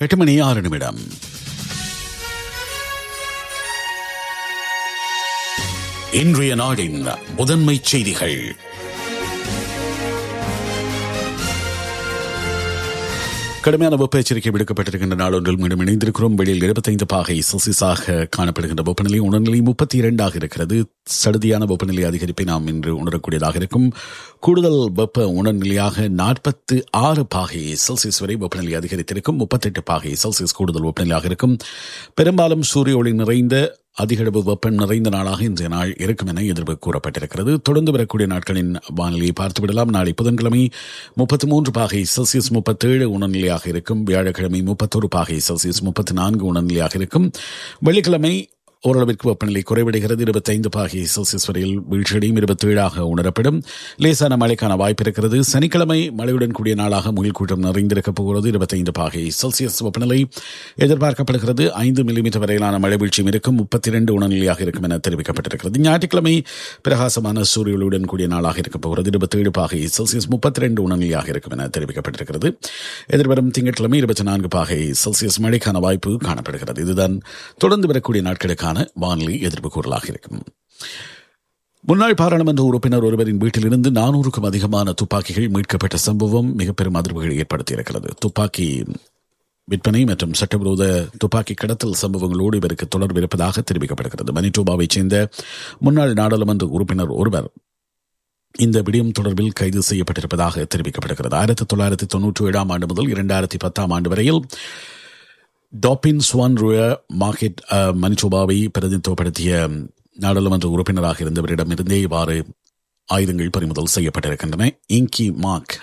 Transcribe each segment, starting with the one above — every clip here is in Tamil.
எட்டு மணி ஆறு நிமிடம் இன்றைய நாடின் முதன்மை செய்திகள் கடுமையான வெப்ப எச்சரிக்கை விடுக்கப்பட்டிருக்கின்ற நாளொன்றில் மீண்டும் இணைந்திருக்கிறோம் வெளியில் இருபத்தைந்து பாகை செல்சியஸாக காணப்படுகின்ற வெப்பநிலை உணர்நிலை முப்பத்தி இரண்டாக இருக்கிறது சடுதியான வெப்பநிலை அதிகரிப்பை நாம் இன்று உணரக்கூடியதாக இருக்கும் கூடுதல் வெப்ப உணர்நிலையாக நாற்பத்து ஆறு பாகை செல்சியஸ் வரை வெப்பநிலை அதிகரித்திருக்கும் முப்பத்தெட்டு பாகை செல்சியஸ் கூடுதல் வெப்பநிலையாக இருக்கும் பெரும்பாலும் சூரிய ஒளி நிறைந்த அதிகளவு வெப்பம் நிறைந்த நாளாக இன்றைய நாள் இருக்கும் என எதிர்ப்பு கூறப்பட்டிருக்கிறது தொடர்ந்து வரக்கூடிய நாட்களின் வானிலையை பார்த்துவிடலாம் நாளை புதன்கிழமை முப்பத்தி மூன்று பாகை செல்சியஸ் முப்பத்தேழு உணர்நிலையாக இருக்கும் வியாழக்கிழமை முப்பத்தொரு பாகை செல்சியஸ் முப்பத்தி நான்கு உணர்நிலையாக இருக்கும் வெள்ளிக்கிழமை ஓரளவிற்கு வெப்பநிலை குறைவடைகிறது இருபத்தைந்து பாகை செல்சியஸ் வரையில் வீழ்ச்சியடையும் இருபத்தேழாக உணரப்படும் லேசான மழைக்கான வாய்ப்பு இருக்கிறது சனிக்கிழமை மழையுடன் கூடிய நாளாக முயல் கூட்டம் நிறைந்திருக்க போகிறது இருபத்தைந்து பாகை செல்சியஸ் வெப்பநிலை எதிர்பார்க்கப்படுகிறது ஐந்து மில்லிமீட்டர் வரையிலான மழை வீழ்ச்சியும் இருக்கும் முப்பத்தி இரண்டு உணர்நிலையாக இருக்கும் என தெரிவிக்கப்பட்டிருக்கிறது ஞாயிற்றுக்கிழமை பிரகாசமான சூரியொளியுடன் கூடிய நாளாக இருக்க போகிறது இருபத்தேழு பாகை செல்சியஸ் முப்பத்தி ரெண்டு உணர்நிலையாக இருக்கும் என தெரிவிக்கப்பட்டிருக்கிறது எதிர்வரும் திங்கட்கிழமை இருபத்தி நான்கு பாகை செல்சியஸ் மழைக்கான வாய்ப்பு காணப்படுகிறது இதுதான் தொடர்ந்து வரக்கூடிய நாட்களுக்கான வானிலை எதிர்ப்பு கூறலாக இருக்கும் முன்னாள் பாராளுமன்ற உறுப்பினர் ஒருவரின் வீட்டிலிருந்து நானூறுக்கும் அதிகமான துப்பாக்கிகள் மீட்கப்பட்ட சம்பவம் மிக பெரும் அதிர்வுகளை ஏற்படுத்தியிருக்கிறது துப்பாக்கி விற்பனை மற்றும் சட்டவிரோத துப்பாக்கி கடத்தல் சம்பவங்களோடு இவருக்கு தொடர்பு இருப்பதாக தெரிவிக்கப்படுகிறது மணிட்டோபாவைச் சேர்ந்த முன்னாள் நாடாளுமன்ற உறுப்பினர் ஒருவர் இந்த விடயம் தொடர்பில் கைது செய்யப்பட்டிருப்பதாக தெரிவிக்கப்படுகிறது ஆயிரத்தி தொள்ளாயிரத்தி தொன்னூற்றி ஏழாம் ஆண்டு முதல் இரண்டாயிரத்தி பத்தாம் ஆண்டு வரையில் டாப்பின் ஸ்வான் ருய மார்க்கெட் மணிச்சோபாவை பிரதிநிதித்துவப்படுத்திய நாடாளுமன்ற உறுப்பினராக இருந்தவரிடமிருந்தே இவ்வாறு ஆயுதங்கள் பறிமுதல் செய்யப்பட்டிருக்கின்றன இங்கி மார்க்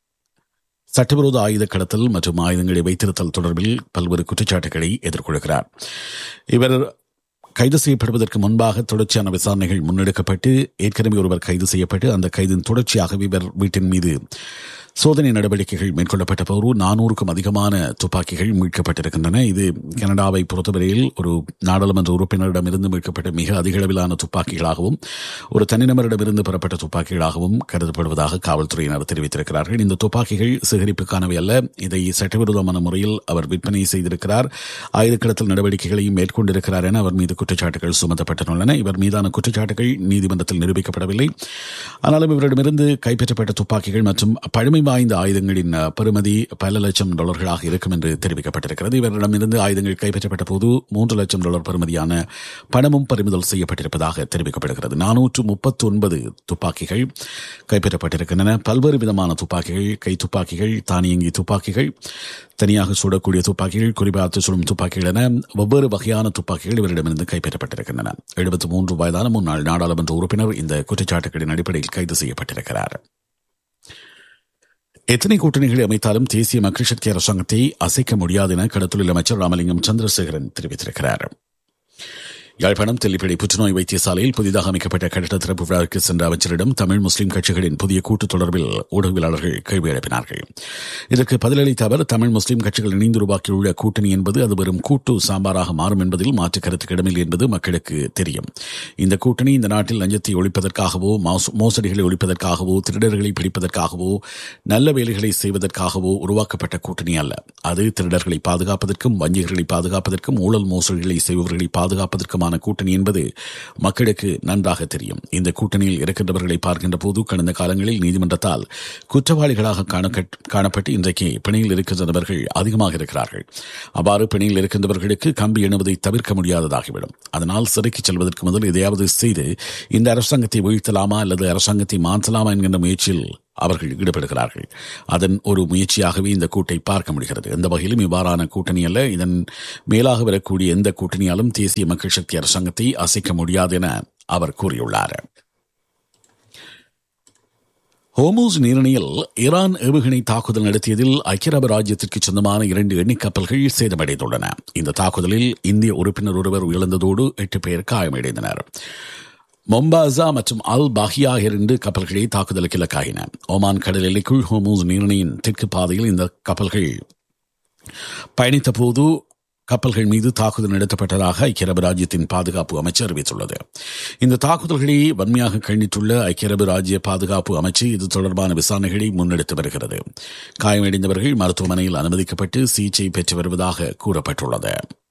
சட்டவிரோத ஆயுத கடத்தல் மற்றும் ஆயுதங்களை வைத்திருத்தல் தொடர்பில் பல்வேறு குற்றச்சாட்டுகளை எதிர்கொள்கிறார் இவர் கைது செய்யப்படுவதற்கு முன்பாக தொடர்ச்சியான விசாரணைகள் முன்னெடுக்கப்பட்டு ஏற்கனவே ஒருவர் கைது செய்யப்பட்டு அந்த கைதின் தொடர்ச்சியாக இவர் வீட்டின் மீது சோதனை நடவடிக்கைகள் மேற்கொள்ளப்பட்ட போது நானூறுக்கும் அதிகமான துப்பாக்கிகள் மீட்கப்பட்டிருக்கின்றன இது கனடாவை பொறுத்தவரையில் ஒரு நாடாளுமன்ற உறுப்பினரிடமிருந்து மீட்கப்பட்ட மிக அதிக அளவிலான துப்பாக்கிகளாகவும் ஒரு தனிநபரிடமிருந்து பெறப்பட்ட துப்பாக்கிகளாகவும் கருதப்படுவதாக காவல்துறையினர் தெரிவித்திருக்கிறார்கள் இந்த துப்பாக்கிகள் சேகரிப்புக்கானவை அல்ல இதை சட்டவிரோதமான முறையில் அவர் விற்பனை செய்திருக்கிறார் ஆயுத கடத்தல் நடவடிக்கைகளையும் மேற்கொண்டிருக்கிறார் என அவர் மீது குற்றச்சாட்டுகள் சுமத்தப்பட்டுள்ளன இவர் மீதான குற்றச்சாட்டுகள் நீதிமன்றத்தில் நிரூபிக்கப்படவில்லை ஆனாலும் இவரிடமிருந்து கைப்பற்றப்பட்ட துப்பாக்கிகள் மற்றும் பழமை வாய்ந்த ஆயுதங்களின் பெறுமதி பல லட்சம் டாலர்களாக இருக்கும் என்று தெரிவிக்கப்பட்டிருக்கிறது இவரிடமிருந்து ஆயுதங்கள் கைப்பற்றப்பட்ட போது மூன்று லட்சம் டாலர் பெறுமதியான பணமும் பறிமுதல் செய்யப்பட்டிருப்பதாக தெரிவிக்கப்படுகிறது நானூற்று முப்பத்தி ஒன்பது துப்பாக்கிகள் கைப்பற்றப்பட்டிருக்கின்றன பல்வேறு விதமான துப்பாக்கிகள் கை துப்பாக்கிகள் தானியங்கி துப்பாக்கிகள் தனியாக சுடக்கூடிய துப்பாக்கிகள் குறிப்பாக சுடும் துப்பாக்கிகள் என வெவ்வேறு வகையான துப்பாக்கிகள் இவரிடமிருந்து கைப்பற்றப்பட்டிருக்கின்றன எழுபத்தி மூன்று வயதான முன்னாள் நாடாளுமன்ற உறுப்பினர் இந்த குற்றச்சாட்டுகளின் அடிப்படையில் கைது செய்யப்பட்டிருக்கிறார் எத்தனை கூட்டணிகளை அமைத்தாலும் தேசிய மக்கள் சக்தி அரசாங்கத்தை அசைக்க முடியாது என கடத்தொழில் அமைச்சர் ராமலிங்கம் சந்திரசேகரன் தெரிவித்திருக்கிறார் யாழ்ப்பாணம் தெல்லிப்படை புற்றுநோய் வைத்தியசாலையில் புதிதாக அமைக்கப்பட்ட கட்டட திறப்பு விழாவிற்கு சென்ற அமைச்சரிடம் தமிழ் முஸ்லிம் கட்சிகளின் புதிய கூட்டு தொடர்பில் ஊடகவியலாளர்கள் கேள்வி எழுப்பினார்கள் இதற்கு பதிலளித்த அவர் தமிழ் முஸ்லிம் கட்சிகள் இணைந்து உருவாக்கியுள்ள கூட்டணி என்பது அது வெறும் கூட்டு சாம்பாராக மாறும் என்பதில் மாற்று கருத்துக்கு இடமில்லை என்பது மக்களுக்கு தெரியும் இந்த கூட்டணி இந்த நாட்டில் லஞ்சத்தை ஒழிப்பதற்காகவோ மோசடிகளை ஒழிப்பதற்காகவோ திருடர்களை பிடிப்பதற்காகவோ நல்ல வேலைகளை செய்வதற்காகவோ உருவாக்கப்பட்ட கூட்டணி அல்ல அது திருடர்களை பாதுகாப்பதற்கும் வங்கிகளை பாதுகாப்பதற்கும் ஊழல் மோசடிகளை செய்பவர்களை பாதுகாப்பதற்கும் முக்கியமான கூட்டணி என்பது மக்களுக்கு நன்றாக தெரியும் இந்த கூட்டணியில் இருக்கின்றவர்களை பார்க்கின்ற போது கடந்த காலங்களில் நீதிமன்றத்தால் குற்றவாளிகளாக காணப்பட்டு இன்றைக்கு பிணையில் இருக்கின்றவர்கள் அதிகமாக இருக்கிறார்கள் அவ்வாறு பிணையில் இருக்கின்றவர்களுக்கு கம்பி எண்ணுவதை தவிர்க்க முடியாததாகிவிடும் அதனால் சிறைக்கு செல்வதற்கு முதல் எதையாவது செய்து இந்த அரசாங்கத்தை வீழ்த்தலாமா அல்லது அரசாங்கத்தை மாற்றலாமா என்கின்ற முயற்சியில் அவர்கள் ஈடுபடுகிறார்கள் அதன் ஒரு முயற்சியாகவே இந்த கூட்டை பார்க்க முடிகிறது எந்த வகையிலும் இவ்வாறான கூட்டணி அல்ல இதன் மேலாக வரக்கூடிய எந்த கூட்டணியாலும் தேசிய மக்கள் சக்தி அரசாங்கத்தை அசைக்க முடியாது என அவர் கூறியுள்ளார் ஹோமூஸ் நீரிணையில் ஈரான் ஏவுகணை தாக்குதல் நடத்தியதில் ஐக்கிய அரபு ராஜ்யத்திற்கு சொந்தமான இரண்டு எண்ணெய் கப்பல்கள் சேதமடைந்துள்ளன இந்த தாக்குதலில் இந்திய உறுப்பினர் ஒருவர் உயர்ந்ததோடு எட்டு பேர் காயமடைந்தனர் மொம்பாசா மற்றும் அல் பாஹியா இரண்டு கப்பல்களை தாக்குதலுக்கு இலக்காகின ஒமான் கடல் எல்லைக்குள் ஹோமூஸ் நீரிணையின் தெற்கு பாதையில் இந்த கப்பல்கள் பயணித்த போது கப்பல்கள் மீது தாக்குதல் நடத்தப்பட்டதாக ஐக்கிய அரபு ராஜ்யத்தின் பாதுகாப்பு அமைச்சு அறிவித்துள்ளது இந்த தாக்குதல்களை வன்மையாக கண்டித்துள்ள ஐக்கிய அரபு ராஜ்ய பாதுகாப்பு அமைச்சு இது தொடர்பான விசாரணைகளை முன்னெடுத்து வருகிறது காயமடைந்தவர்கள் மருத்துவமனையில் அனுமதிக்கப்பட்டு சிகிச்சை பெற்று வருவதாக கூறப்பட்டுள்ளது